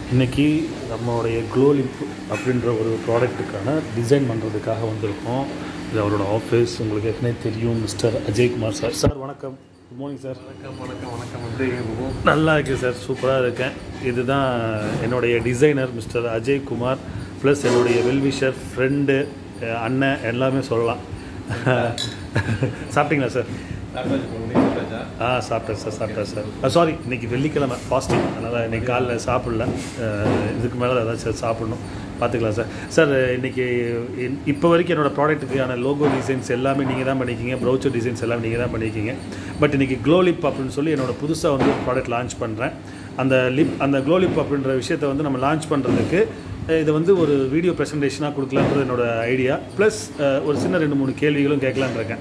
இன்றைக்கி நம்மளுடைய க்ளோலிப் அப்படின்ற ஒரு ப்ராடக்ட்டுக்கான டிசைன் பண்ணுறதுக்காக வந்திருக்கோம் இது அவரோட ஆஃபீஸ் உங்களுக்கு ஏற்கனவே தெரியும் மிஸ்டர் அஜய்குமார் சார் சார் வணக்கம் குட் மார்னிங் சார் வணக்கம் வணக்கம் வணக்கம் எப்படி இருக்கீங்க நல்லா இருக்கு சார் சூப்பராக இருக்கேன் இதுதான் என்னுடைய டிசைனர் மிஸ்டர் அஜய்குமார் ப்ளஸ் என்னுடைய வெல்விஷர் ஃப்ரெண்டு அண்ணன் எல்லாமே சொல்லலாம் சாப்பிட்டீங்களா சார் சாப்பிட்டாச்சு போங்க நீங்கள் சாப்பிட்டாச்சா ஆ சாப்பிட்டேன் சார் சாப்பிட்டேன் சார் சாரி இன்னைக்கு வெள்ளிக்கிழமை ஃபாஸ்டிங் அதனால் இன்னைக்கு காலைல சாப்பிடல அஹ், இதுக்கு மேலே ஏதாச்சும் சாப்பிடணும் பார்த்துக்கலாம் சார் சார் இன்னைக்கு இன்- இப்போ வரைக்கும் என்னோட ப்ராடக்ட்டுக்கான லோகோ டிசைன்ஸ் எல்லாமே நீங்கள் தான் பண்ணியிருக்கீங்க ப்ரௌச்சர் டிசைன்ஸ் எல்லாமே நீங்கள் தான் பண்ணியிருக்கீங்க பட் இன்னைக்கு க்ளோ லிப் அப்படின்னு சொல்லி என்னோட புதுசாக வந்து ஒரு ப்ராடக்ட் லான்ச் பண்ணுறேன் அந்த லிப் அந்த க்ளோ லிப் அப்படின்ற விஷயத்தை வந்து நம்ம லான்ச் பண்ணுறதுக்கு இதை வந்து ஒரு வீடியோ ப்ரெசன்டேஷனாக கொடுக்கலான்றது என்னோட ஐடியா ப்ளஸ் ஒரு சின்ன ரெண்டு மூணு கேள்விகளும் கேட்கலான்னு இருக்கேன்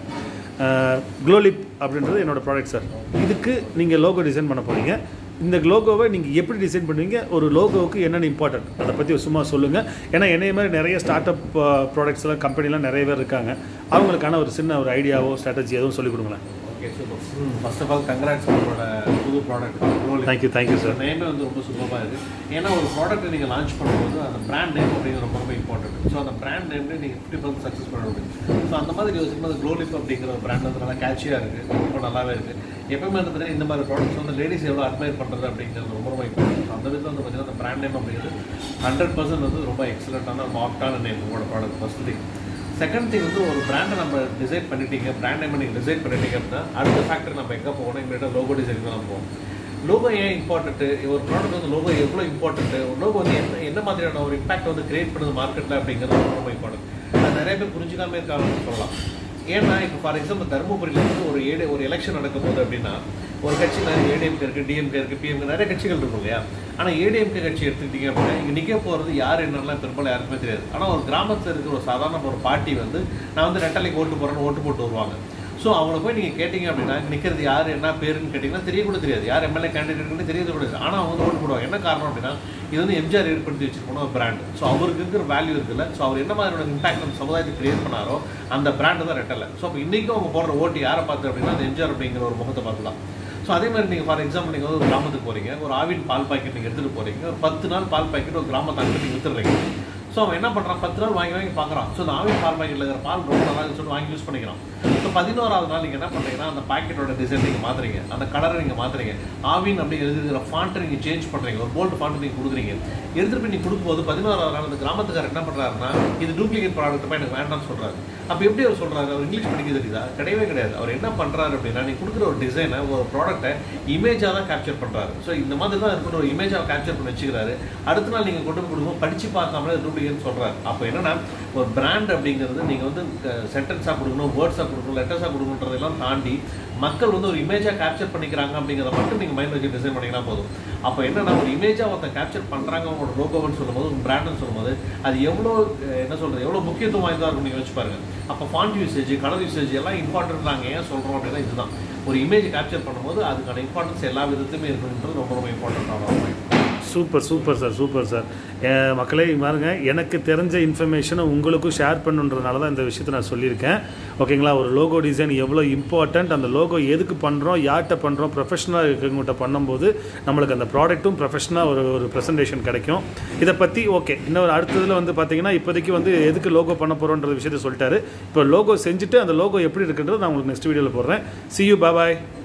க்ளோலிப் அப்படின்றது என்னோட ப்ராடக்ட் சார் இதுக்கு நீங்கள் லோகோ டிசைன் பண்ண போகிறீங்க இந்த லோகோவை நீங்கள் எப்படி டிசைன் பண்ணுவீங்க ஒரு லோகோவுக்கு என்னென்ன இம்பார்ட்டன்ட் அதை பற்றி சும்மா சொல்லுங்கள் ஏன்னா என்னைய மாதிரி நிறைய ஸ்டார்ட் அப் ப்ராடக்ட்ஸ் எல்லாம் கம்பெனிலாம் நிறைய பேர் இருக்காங்க அவங்களுக்கான ஒரு சின்ன ஒரு ஐடியாவோ ஸ்ட்ராட்டஜி எதுவும் சொல்லிக் கொடுங்களேன் okay super first of all congrats உங்களோட புது ப்ராடக்ட் தேங்க்யூ தேங்க்யூ சார் நேமே வந்து ரொம்ப சூப்பராக இருக்குது ஏன்னா ஒரு ப்ராடக்ட்டை நீங்கள் லான்ச் பண்ணும்போது அந்த பிராண்ட் நேம் அப்படிங்கிறது ரொம்ப ரொம்ப இம்பார்ட்டன்ட் ஸோ அந்த பிராண்ட் நேம்லேயே நீங்கள் ஃபிஃப்டி பர்சன்ட் சக்ஸஸ் பண்ண முடியும் ஸோ அந்த மாதிரி யோசிக்கும்போது க்ளோலிப் அப்படிங்கிற ஒரு பிராண்ட் வந்து நல்லா கேட்சியாக இருக்குது ரொம்ப நல்லாவே இருக்குது எப்பவுமே வந்து பார்த்தீங்கன்னா இந்த மாதிரி ப்ராடக்ட்ஸ் வந்து லேடிஸ் எவ்வளோ அட்மைர் பண்ணுறது அப்படிங்கிறது ரொம்ப ரொம்ப இம்பார்ட்டன்ட் அந்த விதத்தில் வந்து பார்த்தீங்கன்னா அந்த பிராண்ட் நேம் அப்படிங்கிறது ஹண்ட்ரட் பர்சன்ட் வந்து ரொம்ப எக்ஸலண்ட்டான மார்க்டான நேம் உங்களோட product first thing second thing வந்து ஒரு பிராண்டை நம்ம டிசைன் பண்ணிட்டீங்க பிராண்ட் நேம் நீங்கள் டிசைன் பண்ணிட்டீங்க அப்படின்னா அடுத்த ஃபேக்டர் நம்ம எங்கே போகணும் இமீடியட்டாக லோகோ டிசைன் தான் நம்ம போவோம் லோகோ ஏன் இம்பார்ட்டன்ட்டு ஒரு ப்ராடக்ட் வந்து லோகோ எவ்வளோ இம்பார்ட்டன்ட்டு ஒரு லோகோ வந்து என்ன என்ன மாதிரியான ஒரு இம்பாக்ட் வந்து கிரியேட் பண்ணுது மார்க்கெட்டில் அப்படிங்கிறது ரொம்ப ரொம்ப இம்பார்ட்டன்ட் அது நிறைய பேர் புரிஞ்சுக்காம இருக்காங்கன்னு சொல்லலாம் ஏன்னா இப்போ ஃபார் எக்ஸாம்பிள் தருமபுரியில் வந்து ஒரு ஏடி ஒரு எலெக்ஷன் நடக்கும் போது அப்படின்னா ஒரு கட்சி நிறைய ஏடிஎம்கே இருக்குது டிஎம்கே இருக்குது பிஎம்கே நிறைய கட்சிகள் இருக்கும் இல்லையா ஆனால் ஏடிஎம்கே கட்சி எடுத்துக்கிட்டீங்க அப்படின்னா இங்கே நிற்க போகிறது யார் என்னெல்லாம் பெரும்பாலும் யாருக்குமே தெரியாது ஆனால் ஒரு கிராமத்தில் இருக்கிற ஒரு சாதாரண ஒரு பார்ட்டி வந்து நான் வந்து ரெட்டலைக்கு ஓட்டு போகிறேன்னு ஓட்டு போட்டு வருவாங்க ஸோ அவங்கள போய் நீங்கள் கேட்டிங்க அப்படின்னா நிற்கிறது யார் என்ன பேருன்னு கேட்டிங்கன்னா தெரிய கூட தெரியாது யார் எம்எல்ஏ கேண்டிடேட்னு தெரியது கூட தெரியாது. ஆனால் அவங்க வந்து ஓட்டு போடுவாங்க என்ன காரணம் அப்படின்னா இது வந்து எம்ஜிஆர் ஏற்படுத்தி வச்சிருக்கணும் ஒரு பிராண்ட் ஸோ அவருக்கு இருக்கிற வேல்யூ இருக்குல்ல ஸோ அவர் என்ன மாதிரியான இம்பாக்ட் நம்ம சமுதாயத்துக்கு கிரியேட் பண்ணாரோ அந்த பிராண்டு தான் ரெட்டலை ஸோ அப்போ இன்றைக்கும் அவங்க போடுற ஓட்டு யாரை பார்த்து அப்படின்னா அந்த எம்ஜிஆர் அப்படிங்கிற ஒரு முகத்தை பார்த்து தான் ஸோ அதே மாதிரி நீங்கள் ஃபார் எக்ஸாம்பிள் நீங்கள் வந்து ஒரு கிராமத்துக்கு போகிறீங்க ஒரு ஆவின் பால் பாக்கெட் நீங்கள் எடுத்துகிட்டு போகிறீங்க ஒரு பத்து நாள் பால் பாக்கெட் ஒரு கிராமத்தை அங்கே நீங்கள் வித்துடுறீங்க ஸோ அவன் என்ன பண்ணுறான் பத்து நாள் வாங்கி வாங்கி பார்க்குறான் ஸோ அந்த ஆவின் பால் பாக்கெட்டில் இருக்கிற பால் ரொம்ப நல்லா இருக்குன்னு சொல்லிட்டு வாங்கி யூஸ் பண்ணிக்கிறான் ஸோ பதினோராவது நாள் நீங்கள் என்ன பண்ணுறீங்கன்னா அந்த பாக்கெட்டோட டிசைன் நீங்கள் மாற்றுறீங்க அந்த கலரை நீங்கள் மாற்றுறீங்க ஆவின் அப்படி எழுதிருக்கிற ஃபாண்ட்டை நீங்கள் சேஞ்ச் பண்ணுறீங்க ஒரு போல்டு ஃபாண்ட் நீங்கள் கொடுக்குறீங்க எடுத்துகிட்டு போய் நீங்கள் கொடுக்கும்போது பதினோராவது நாள் அந்த கிராமத்துக்காரர் என்ன பண்ணுறாருன்னா இது டூப்ளிகேட் ப்ராடக்ட் போய் எனக்கு வேண்டாம்னு சொல்கிறாரு அப்போ எப்படி அவர் சொல்கிறாரு அவர் இங்கிலீஷ் படிக்க தெரியுதா கிடையவே கிடையாது அவர் என்ன பண்ணுறாரு அப்படின்னா நீ கொடுக்குற ஒரு டிசைனை ஒரு ப்ராடக்ட்டை இமேஜாக தான் கேப்சர் பண்ணுறாரு ஸோ இந்த மாதிரி தான் இருக்கணும் ஒரு இமேஜாக கேப்சர் பண்ணி வச்சுக்கிறாரு அடுத்த நாள் நீங்கள் கொண்டு போய் கொடுக்கும்போது படித்து பார்க்காமலே டூப்ளிகேட் சொல்கிறாரு அப்போ என்னன்னா ஒரு பிராண்ட் அப்படிங்கிறது நீங்கள் வந்து சென்டென்ஸாக கொடுக்கணும் வேர்ட்ஸாக கொடுக்கணும் லெட்டர்ஸாக கொடுக்கணுன்றதெல்லாம் தாண்டி மக்கள் வந்து ஒரு இமேஜாக கேப்சர் பண்ணிக்கிறாங்க அப்படிங்கிறத மட்டும் நீங்கள் மைண்ட் வச்சு டிசைன் பண்ணிங்கன்னா போதும் அப்போ என்னன்னா ஒரு இமேஜாக ஒருத்தன் கேப்சர் பண்ணுறாங்க அவங்களோட லோகோன்னு சொல்லும்போது ஒரு பிராண்டுன்னு சொல்லும்போது அது எவ்வளோ அஹ், என்ன சொல்கிறது எவ்வளோ முக்கியத்துவம் வாய்ந்ததாக இருக்கும் நீங்கள் வச்சு பாருங்க அப்போ ஃபாண்ட் யூசேஜ் கலர் யூசேஜ் எல்லாம் இம்பார்ட்டன்ட் நாங்கள் ஏன் சொல்கிறோம் அப்படின்னா இதுதான் ஒரு இமேஜ் கேப்சர் பண்ணும்போது அதுக்கான இம்பார்ட்டன்ஸ் எல்லா விதத்துலையுமே இருக்கணுன்றது ரொம்ப ரொம்ப இம்பார்ட்டன்டான ஒரு point super super sir super sir என் மக்களே பாருங்க எனக்கு தெரிஞ்ச இன்ஃபர்மேஷனை உங்களுக்கும் ஷேர் பண்ணுன்றதுனால தான் இந்த விஷயத்தை நான் சொல்லியிருக்கேன் ஓகேங்களா ஒரு லோகோ டிசைன் எவ்வளோ இம்பார்ட்டண்ட் அந்த லோகோ எதுக்கு பண்ணுறோம் யார்கிட்ட பண்ணுறோம் ப்ரொஃபஷனலாக இருக்கவங்ககிட்ட பண்ணும்போது நம்மளுக்கு அந்த ப்ராடக்ட்டும் ப்ரொஃபஷனாக ஒரு ஒரு ப்ரெசன்டேஷன் கிடைக்கும் இதை பற்றி ஓகே இன்னொரு அடுத்ததில் வந்து பார்த்தீங்கன்னா இப்போதைக்கு வந்து எதுக்கு லோகோ பண்ண போகிறோன்ற விஷயத்தை சொல்லிட்டாரு இப்போ லோகோ செஞ்சுட்டு அந்த லோகோ எப்படி இருக்குன்றது நான் உங்களுக்கு நெக்ஸ்ட் வீடியோவில் போடுறேன் see you bye பாய்